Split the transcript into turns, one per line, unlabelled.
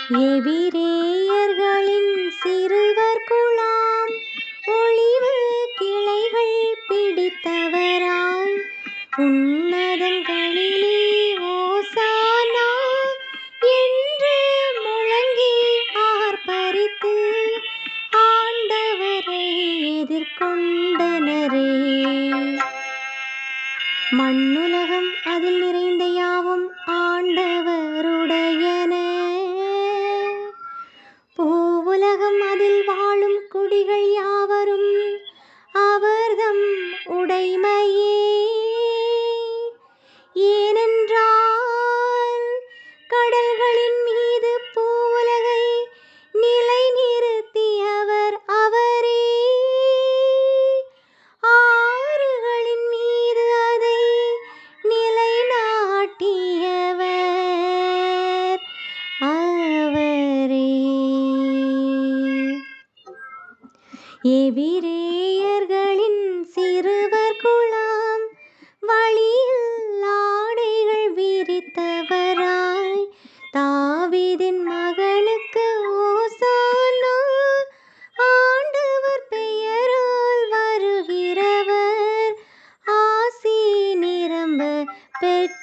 எபிரேயர்களின் சிறுவர் குழாம் ஒளிவு கிளைகள் பிடித்தவராய் உன்னதங்களிலே ஓசானா என்று முழங்கி ஆர்ப்பரித்து ஆண்டவரை எதிர்கொண்டனரே மண்ணுலகம் அதில் நிறைந்த யாவும் ஆண்டவருடையன பூவுலகம் அதில் வாழும் குடிகள் யாவரும் அவர்தம் உடைமையே ஏனென்றால் கடல்களின் மீது பூவுலகை நிலை நிறுத்தியவர் அவரே ஆறுகளின் மீது அதை நிலைநாட்டியவர் அவரே எபிரேயர்களின் சிறுவர் குழாம் வழியில் ஆடைகள் விரித்தவராய் தாவீதின் மகனுக்கு ஓசானா ஆண்டவர் பெயரால் வருகிறவர் ஆசி நிரம்ப பெற்றவரே